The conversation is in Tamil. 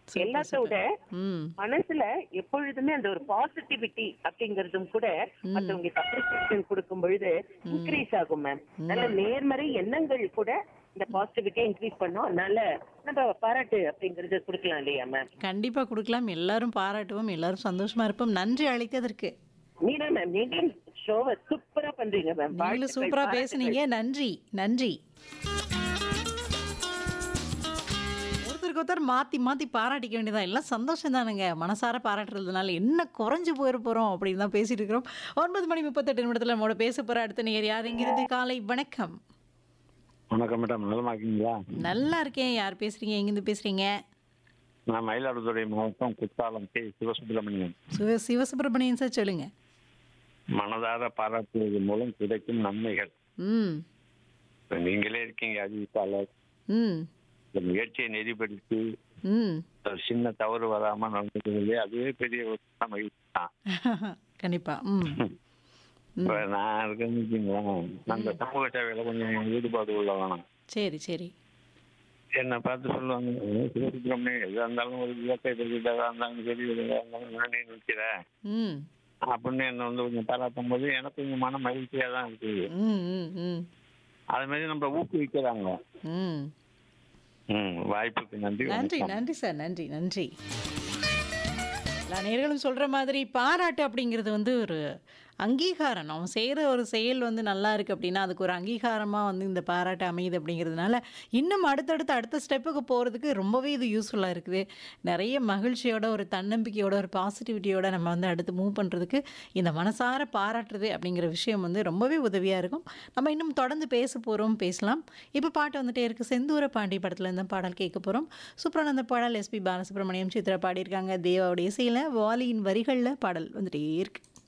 Super, எல்லாத்த விட ம் மனசுல எப்பொழுதுமே அந்த ஒரு பாசிட்டிவிட்டி அப்படிங்கறதும் கூட மத்தவங்களுக்கு அப்ரிசியேஷன் கொடுக்கும் பொழுது இன்க்ரீஸ் ஆகும் மேம் நல்ல நேர்மறை எண்ணங்கள் கூட இந்த பாசிட்டிவிட்டியை இன்க்ரீஸ் பண்ணோம் அதனால நம்ம பாராட்டு அப்படிங்கறது கொடுக்கலாம் இல்லையா மேம் கண்டிப்பா கொடுக்கலாம் எல்லாரும் பாராட்டுவோம் எல்லாரும் சந்தோஷமா இருப்போம் நன்றி அழைத்ததற்கு நீனா மேம் நீங்களும் ஷோவை சூப்பரா பண்றீங்க மேம் நீங்களும் சூப்பரா பேசுனீங்க நன்றி நன்றி ஒருத்தருக்கு ஒருத்தர் மாத்தி மாத்தி பாராட்டிக்க வேண்டியதான் எல்லாம் சந்தோஷம் தானுங்க மனசார பாராட்டுறதுனால என்ன குறைஞ்சு போயிட போறோம் அப்படின்னு தான் பேசிட்டு இருக்கிறோம் ஒன்பது மணி முப்பத்தெட்டு நிமிடத்துல நம்மளோட பேச போற அடுத்த நேர் யார் இங்கிருந்து காலை வணக்கம் வணக்கம் மேடம் நலமா இருக்கீங்களா நல்லா இருக்கேன் யார் பேசுறீங்க எங்கிருந்து பேசுறீங்க நான் மயிலாடுதுறை மாவட்டம் குத்தாலம் கே சிவசுப்பிரமணியன் சிவ சிவசுப்பிரமணியன் சார் சொல்லுங்க மனதார பாராட்டுவது மூலம் கிடைக்கும் நன்மைகள் ம் இப்ப நீங்களே இருக்கீங்க அறிவிப்பாளர் ம் இந்த முயற்சியை நெறிப்படுத்தி ம் ஒரு சின்ன தவறு வராம நடந்துக்கிறது அதுவே பெரிய ஒரு மகிழ்ச்சி தான் கண்டிப்பா ம் இப்ப நான் இருக்கேன்னு வச்சுங்களேன் நான் இந்த சமூக சேவையில கொஞ்சம் ஈடுபாடு உள்ளவன் சரி சரி என்னை பார்த்து சொல்லுவாங்க "ஏய், சிவசுப்பிரமணியன் எதா இருந்தாலும் ஒரு இயற்கை எதா இருந்தாலும் சரி எதா இருந்தாலும் நானே நிற்கிறேன் ம் அப்படின்னு என்ன வந்து கொஞ்சம் பாராட்டும் போது எனக்கு கொஞ்சம் மன மகிழ்ச்சியா தான் இருக்குது ம் ம் ம் அது மாதிரி நம்ம ஊக்குவிக்கிறாங்க ம் ம் வாய்ப்புக்கு நன்றி நன்றி வணக்கம். நன்றி சார் நன்றி நன்றி எல்லா நேர்களும் சொல்ற மாதிரி பாராட்டு அப்படிங்கிறது வந்து ஒரு அங்கீகாரம் நம்ம செய்கிற ஒரு செயல் வந்து நல்லா இருக்கு அப்படின்னா அதுக்கு ஒரு அங்கீகாரமாக வந்து இந்த பாராட்டு அமையுது அப்படிங்கிறதுனால இன்னும் அடுத்தடுத்து அடுத்த ஸ்டெப்புக்கு போகிறதுக்கு ரொம்பவே இது யூஸ்ஃபுல்லாக இருக்குது நிறைய மகிழ்ச்சியோட ஒரு தன்னம்பிக்கையோட ஒரு பாசிட்டிவிட்டியோட நம்ம வந்து அடுத்து மூவ் பண்ணுறதுக்கு இந்த மனசார பாராட்டுறது அப்படிங்கிற விஷயம் வந்து ரொம்பவே உதவியாக இருக்கும் நம்ம இன்னும் தொடர்ந்து பேச போகிறோம் பேசலாம் இப்போ பாட்டு வந்துட்டே இருக்கு செந்தூர பாண்டி படத்தில் இந்த பாடல் கேட்க போகிறோம் சூப்பரான அந்த பாடல் எஸ்பி பாலசுப்ரமணியம் சித்ரா பாடியிருக்காங்க தேவாவுடைய இசையில் வாலியின் வரிகளில் பாடல் வந்துட்டே இருக்கு